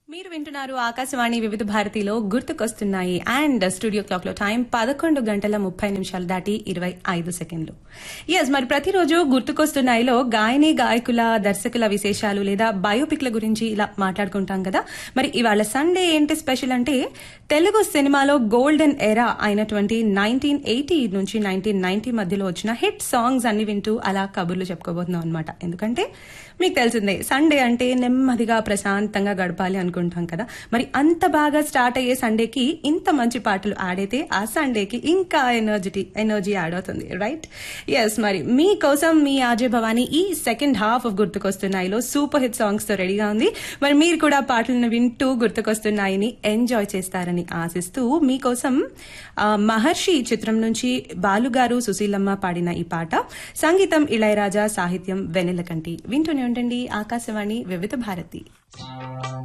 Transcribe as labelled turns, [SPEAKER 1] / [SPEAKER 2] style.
[SPEAKER 1] మీరు వింటున్నారు ఆకాశవాణి వివిధ భారతిలో గుర్తుకొస్తున్నాయి అండ్ స్టూడియో క్లాక్ లో టైం పదకొండు గంటల ముప్పై నిమిషాలు దాటి ఇరవై ఐదు సెకండ్లు ఎస్ మరి ప్రతిరోజు గుర్తుకొస్తున్నాయిలో గాయని గాయకుల దర్శకుల విశేషాలు లేదా బయోపిక్ల గురించి ఇలా మాట్లాడుకుంటాం కదా మరి ఇవాళ సండే ఏంటి స్పెషల్ అంటే తెలుగు సినిమాలో గోల్డెన్ ఎరా అయినటువంటి నైన్టీన్ ఎయిటీ నుంచి నైన్టీన్ నైన్టీ మధ్యలో వచ్చిన హిట్ సాంగ్స్ అన్ని వింటూ అలా కబుర్లు చెప్పుకోబోతున్నాం అనమాట ఎందుకంటే మీకు తెలిసిందే సండే అంటే నెమ్మదిగా ప్రశాంతంగా గడపాలి అనుకుంటాం కదా మరి అంత బాగా స్టార్ట్ అయ్యే సండేకి ఇంత మంచి పాటలు ఆడైతే ఆ సండేకి ఇంకా ఎనర్జిటీ ఎనర్జీ యాడ్ అవుతుంది రైట్ ఎస్ మరి మీకోసం మీ ఆజయ్ భవానీ ఈ సెకండ్ హాఫ్ ఆఫ్ గుర్తుకొస్తున్నాయిలో సూపర్ హిట్ సాంగ్స్ తో రెడీగా ఉంది మరి మీరు కూడా పాటలను వింటూ గుర్తుకొస్తున్నాయిని ఎంజాయ్ చేస్తారని ఆశిస్తూ మీకోసం ఆ, మహర్షి చిత్రం నుంచి బాలుగారు సుశీలమ్మ పాడిన ఈ పాట సంగీతం ఇళయరాజా సాహిత్యం వెన్నెలకంటి వింటూనే ఉండండి ఆకాశవాణి వివిధ భారతి